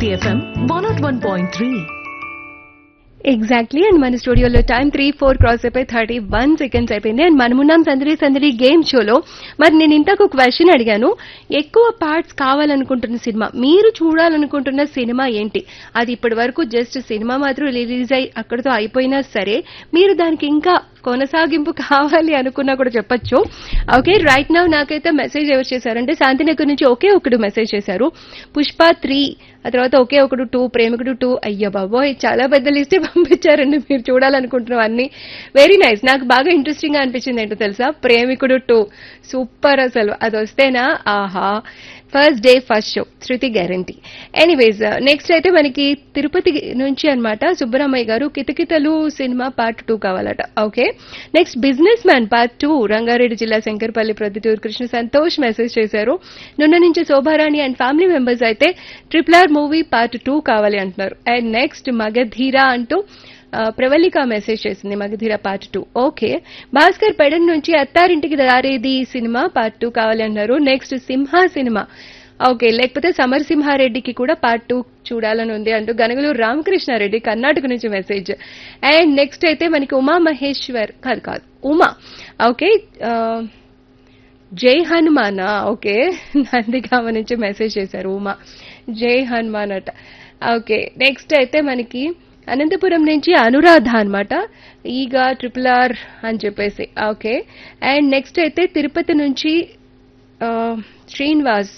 City FM 101.3. Exactly and మన స్టూడియోలో time three four cross అయిపోయి థర్టీ వన్ సెకండ్స్ అయిపోయింది అండ్ మనమున్నాం సందడి సందడి గేమ్ షోలో మరి నేను ఇంతకు క్వశ్చన్ అడిగాను ఎక్కువ పార్ట్స్ కావాలనుకుంటున్న సినిమా మీరు చూడాలనుకుంటున్న సినిమా ఏంటి అది ఇప్పటి వరకు జస్ట్ సినిమా మాత్రం రిలీజ్ అయి అక్కడితో అయిపోయినా సరే మీరు దానికి ఇంకా కొనసాగింపు కావాలి అనుకున్నా కూడా చెప్పొచ్చు ఓకే రైట్ నౌ నాకైతే మెసేజ్ ఎవరు చేశారంటే శాంతినగర్ నుంచి ఒకే ఒకడు మెసేజ్ చేశారు పుష్ప త్రీ ఆ తర్వాత ఒకే ఒకడు టూ ప్రేమికుడు టూ అయ్యో బాబోయ్ చాలా పెద్ద లిస్టే పంపించారండి మీరు చూడాలనుకుంటున్నాం అన్ని వెరీ నైస్ నాకు బాగా ఇంట్రెస్టింగ్ గా అనిపించింది ఏంటో తెలుసా ప్రేమికుడు టూ సూపర్ అసలు అది వస్తేనా ఆహా ఫస్ట్ డే ఫస్ట్ షో శృతి గ్యారంటీ ఎనీవేస్ నెక్స్ట్ అయితే మనకి తిరుపతి నుంచి అన్నమాట సుబ్బరామయ్య గారు కితకితలు సినిమా పార్ట్ టూ కావాలట okay next businessman part two Rangareddy జిల్లా శంకర్పల్లి ప్రొద్దుటూరు కృష్ణ సంతోష్ మెసేజ్ చేశారు నున్న నుంచి శోభారాణి అండ్ ఫ్యామిలీ మెంబర్స్ అయితే triple R movie part two కావాలి అంటున్నారు అండ్ నెక్స్ట్ మగధీరా అంటూ ఆ, ప్రవళిక మెసేజ్ చేసింది Magadheera part two okay Bhaskar Pedana నుంచి అత్తారింటికి దారేది సినిమా పార్ట్ టూ కావాలి అన్నారు నెక్స్ట్ సింహ సినిమా ఓకే లేకపోతే సమరసింహారెడ్డికి కూడా పార్ట్ టూ చూడాలని ఉంది అంటూ గనగలూరు రామకృష్ణారెడ్డి కర్ణాటక నుంచి మెసేజ్ అండ్ నెక్స్ట్ అయితే మనకి ఉమా మహేశ్వర్ కాదు కాదు ఉమా ఓకే ఆ, జై హనుమానా ఓకే నందిగామ నుంచి మెసేజ్ చేశారు ఉమా జై హనుమాన్ అట ఓకే నెక్స్ట్ అయితే మనకి అనంతపురం నుంచి అనురాధ అన్నమాట ఈగా ట్రిపుల్ ఆర్ అని చెప్పేసి ఓకే అండ్ నెక్స్ట్ అయితే తిరుపతి నుంచి ఆ, శ్రీనివాస్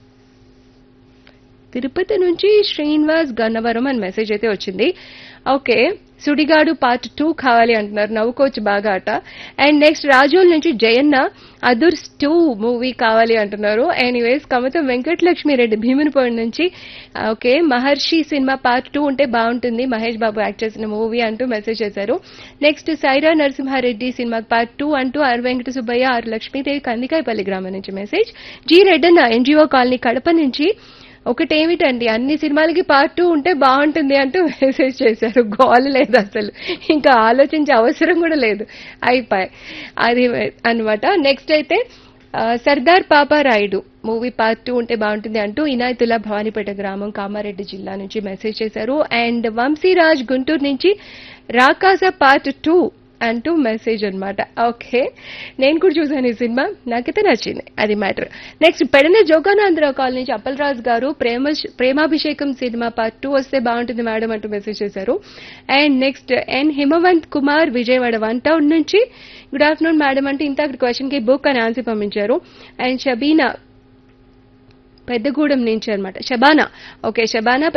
తిరుపతి నుంచి శ్రీనివాస్ గన్నవరం అని మెసేజ్ అయితే వచ్చింది ఓకే సుడిగాడు పార్ట్ టూ కావాలి అంటున్నారు నవ్వుకోవచ్చు బాగా అట అండ్ నెక్స్ట్ రాజోల్ నుంచి జయన్న అదుర్స్ టూ మూవీ కావాలి అంటున్నారు ఎనీవేస్ కమతం వెంకటలక్ష్మి రెడ్డి భీమునిపోయి నుంచి okay Maharshi cinema part two ఉంటే బాగుంటుంది మహేష్ బాబు యాక్ట్ చేసిన మూవీ అంటూ మెసేజ్ చేశారు next Sye Raa Narasimha Reddy cinema part two అంటూ ఆర్ వెంకట సుబ్బయ్య ఆర్ లక్ష్మీదేవి కందికాయపల్లి గ్రామం నుంచి message G Reddanna NGO colony Kadapa నుంచి ఒకటేమిటండి అన్ని సినిమాలకి పార్ట్ టూ ఉంటే బాగుంటుంది అంటూ మెసేజ్ చేశారు గోల్ లేదు అసలు ఇంకా ఆలోచించే అవసరం కూడా లేదు అయిపోయి అది అన్నమాట నెక్స్ట్ అయితే ఆ, Sardar Paparayudu movie part two ఉంటే బాగుంటుంది అంటూ ఇనాయతుల్లా భవానీపేట గ్రామం కామారెడ్డి జిల్లా నుంచి మెసేజ్ చేశారు అండ్ వంశీరాజ్ గుంటూరు నుంచి రాకాస పార్ట్ టూ అంటూ మెసేజ్ అన్నమాట ఓకే నేను కూడా చూసాను ఈ సినిమా నాకైతే నచ్చింది అది matter next Pedana Joganandarao colony నుంచి Appalaraju garu Prema Premabhishekam cinema part two వస్తే బాగుంటుంది మేడం అంటూ మెసేజ్ చేశారు and next N Himavanth Kumar Vijayawada one town నుంచి గుడ్ ఆఫ్టర్నూన్ మేడం అంటే ఇంత అక్కడ క్వశ్చన్ కి బుక్ అని ఆన్సర్ పంపించారు అండ్ షబీనా పెద్దగూడెం నుంచి అన్నమాట షబానా ఓకే షబానా